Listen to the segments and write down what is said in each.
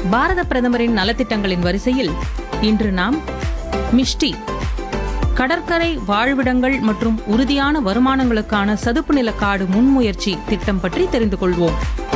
பாரத பிரதமரின் நலத்திட்டங்களின் வரிசையில் இன்று நாம் மிஷ்டி கடற்கரை வாழ்விடங்கள் மற்றும் உறுதியான வருமானங்களுக்கான சதுப்பு நில காடு முன்முயற்சி திட்டம் பற்றி தெரிந்து கொள்வோம்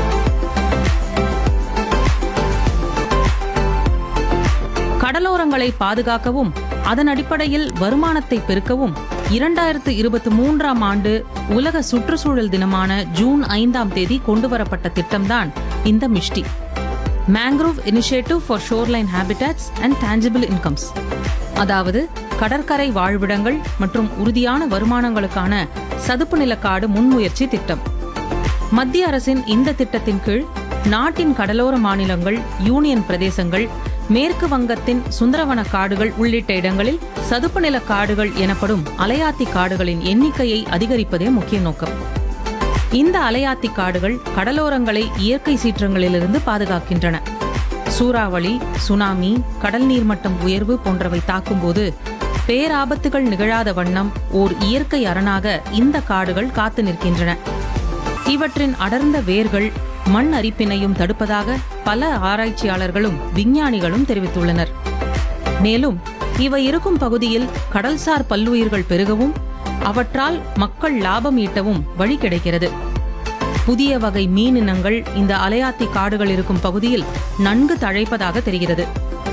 கடலோரங்களை பாதுகாக்கவும் அதன் அடிப்படையில் வருமானத்தை பெருக்கவும் இரண்டாயிரத்து இருபத்தி மூன்றாம் ஆண்டு உலக சுற்றுச்சூழல் தினமான ஜூன் ஐந்தாம் தேதி கொண்டுவரப்பட்ட திட்டம்தான் இந்த MISHTI mangrove initiative for shoreline habitats and tangible incomes அதாவது கடற்கரை வாழ்விடங்கள் மற்றும் உறுதியான வருமானங்களுக்கான சதுப்பு நிலக்காடு முன்முயற்சி திட்டம் மத்திய அரசின் இந்த திட்டத்தின் கீழ் நாட்டின் கடலோர மாநிலங்கள் யூனியன் பிரதேசங்கள் மேற்கு வங்கத்தின் சுந்தரவன காடுகள் உள்ளிட்ட இடங்களில் சதுப்பு நில காடுகள் எனப்படும் அலையாத்தி காடுகளின் எண்ணிக்கையை அதிகரிப்பதே முக்கிய நோக்கம் இந்த அலையாத்தி காடுகள் கடலோரங்களை இயற்கை சீற்றங்களிலிருந்து பாதுகாக்கின்றன சூறாவளி சுனாமி கடல் நீர்மட்டம் உயர்வு போன்றவை தாக்கும்போது பேராபத்துகள் நிகழாத வண்ணம் ஓர் இயற்கை அரணாக இந்த காடுகள் காத்து நிற்கின்றன இவற்றின் அடர்ந்த வேர்கள் மண் அரிப்பினையும் தடுப்பதாக பல ஆராய்ச்சியாளர்களும் விஞ்ஞானிகளும் தெரிவித்துள்ளனர் மேலும் இவை இருக்கும் பகுதியில் கடல்சார் பல்லுயிர்கள் பெருகவும் அவற்றால் மக்கள் லாபம் ஈட்டவும் வழி கிடைக்கிறது புதிய வகை மீனினங்கள் இந்த அலையாத்தி காடுகள் இருக்கும் பகுதியில் நன்கு தழைப்பதாக தெரிகிறது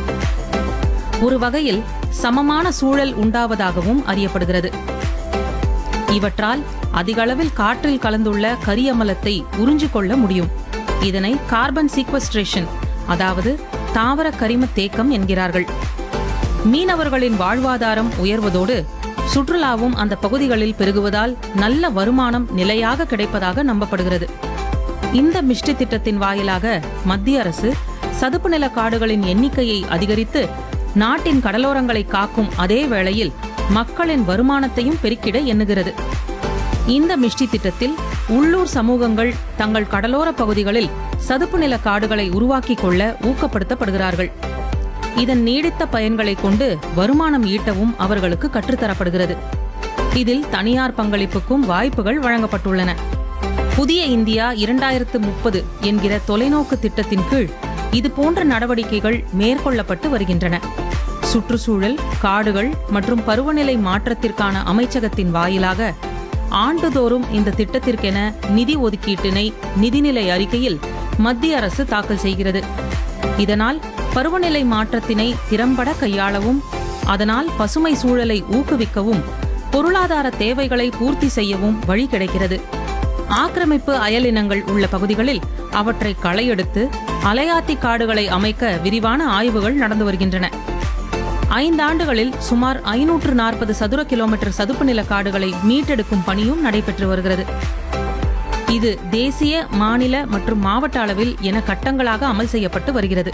ஒரு வகையில் சமமான சூழல் உண்டாவதாகவும் அறியப்படுகிறது இவற்றால் அதிகளவில் காற்றில் கலந்துள்ள கரியமலத்தை உறிஞ்சிக் கொள்ள முடியும் இதனை கார்பன் சீக்வஸ்ட்ரேஷன் அதாவது தாவர கரிம தேக்கம் என்கிறார்கள் மீனவர்களின் வாழ்வாதாரம் உயர்வதோடு சுற்றுலாவும் அந்த பகுதிகளில் பெருகுவதால் நல்ல வருமானம் நிலையாக கிடைப்பதாக நம்பப்படுகிறது இந்த மிஷ்டி திட்டத்தின் வாயிலாக மத்திய அரசு சதுப்பு நில காடுகளின் எண்ணிக்கையை அதிகரித்து நாட்டின் கடலோரங்களை காக்கும் அதே வேளையில் மக்களின் வருமானத்தையும் பெருக்கிட எண்ணுகிறது இந்த மிஷ்டி திட்டத்தில் உள்ளூர் சமூகங்கள் தங்கள் கடலோர பகுதிகளில் சதுப்பு நில காடுகளை உருவாக்கிக் கொள்ள ஊக்கப்படுத்தப்படுகிறார்கள் இதன் நீடித்த பயன்களை கொண்டு வருமானம் ஈட்டவும் அவர்களுக்கு கற்றுத்தரப்படுகிறது இதில் தனியார் பங்களிப்புக்கும் வாய்ப்புகள் வழங்கப்பட்டுள்ளன புதிய இந்தியா இரண்டாயிரத்து முப்பது என்கிற தொலைநோக்கு திட்டத்தின் கீழ் இது போன்ற நடவடிக்கைகள் மேற்கொள்ளப்பட்டு வருகின்றன சுற்றுச்சூழல் காடுகள் மற்றும் பருவநிலை மாற்றத்திற்கான அமைச்சகத்தின் வாயிலாக ஆண்டுதோறும் இந்த திட்டத்திற்கென நிதி ஒதுக்கீட்டினை நிதிநிலை அறிக்கையில் மத்திய அரசு தாக்கல் செய்கிறது இதனால் பருவநிலை மாற்றத்தினை திறம்பட கையாளவும் அதனால் பசுமை சூழலை ஊக்குவிக்கவும் பொருளாதார தேவைகளை பூர்த்தி செய்யவும் வழி கிடைக்கிறது ஆக்கிரமிப்பு அயலினங்கள் உள்ள பகுதிகளில் அவற்றை களையெடுத்து அலையாத்தி காடுகளை அமைக்க விரிவான ஆய்வுகள் நடந்து வருகின்றன ஐந்தாண்டுகளில் சுமார் ஐநூற்று நாற்பது சதுர கிலோமீட்டர் சதுப்பு நில காடுகளை மீட்டெடுக்கும் பணியும் நடைபெற்று வருகிறது இது தேசிய மாநில மற்றும் மாவட்ட அளவில் என கட்டங்களாக அமல் செய்யப்பட்டு வருகிறது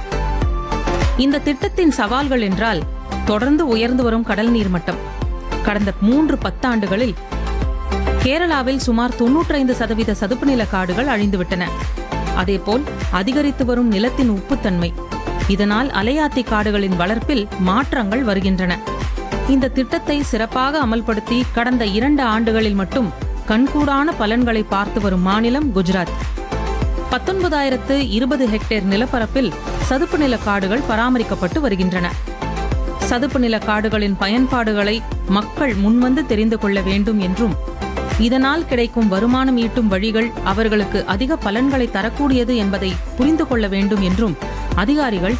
இந்த திட்டத்தின் சவால்கள் என்றால் தொடர்ந்து உயர்ந்து வரும் கடல் நீர் மட்டம் கடந்த மூன்று பத்தாண்டுகளில் கேரளாவில் சுமார் 95% சதவீத சதுப்பு நில காடுகள் அழிந்துவிட்டன அதேபோல் அதிகரித்து வரும் நிலத்தின் உப்புத்தன்மை இதனால் அலையாத்தி காடுகளின் வளர்ப்பில் மாற்றங்கள் வருகின்றன இந்த திட்டத்தை சிறப்பாக அமல்படுத்தி கடந்த இரண்டு ஆண்டுகளில் மட்டும் கண்கூடான பலன்களை பார்த்து வரும் மாநிலம் குஜராத் பத்தொன்பதாயிரத்து இருபது ஹெக்டேர் நிலப்பரப்பில் சதுப்பு நில காடுகள் பராமரிக்கப்பட்டு வருகின்றன சதுப்பு நில காடுகளின் பயன்பாடுகளை மக்கள் முன்வந்து தெரிந்து கொள்ள வேண்டும் என்றும் இதனால் கிடைக்கும் வருமானம் ஈட்டும் வழிகள் அவர்களுக்கு அதிக பலன்களை தரக்கூடியது என்பதை புரிந்து கொள்ள வேண்டும் என்றும் அதிகாரிகள்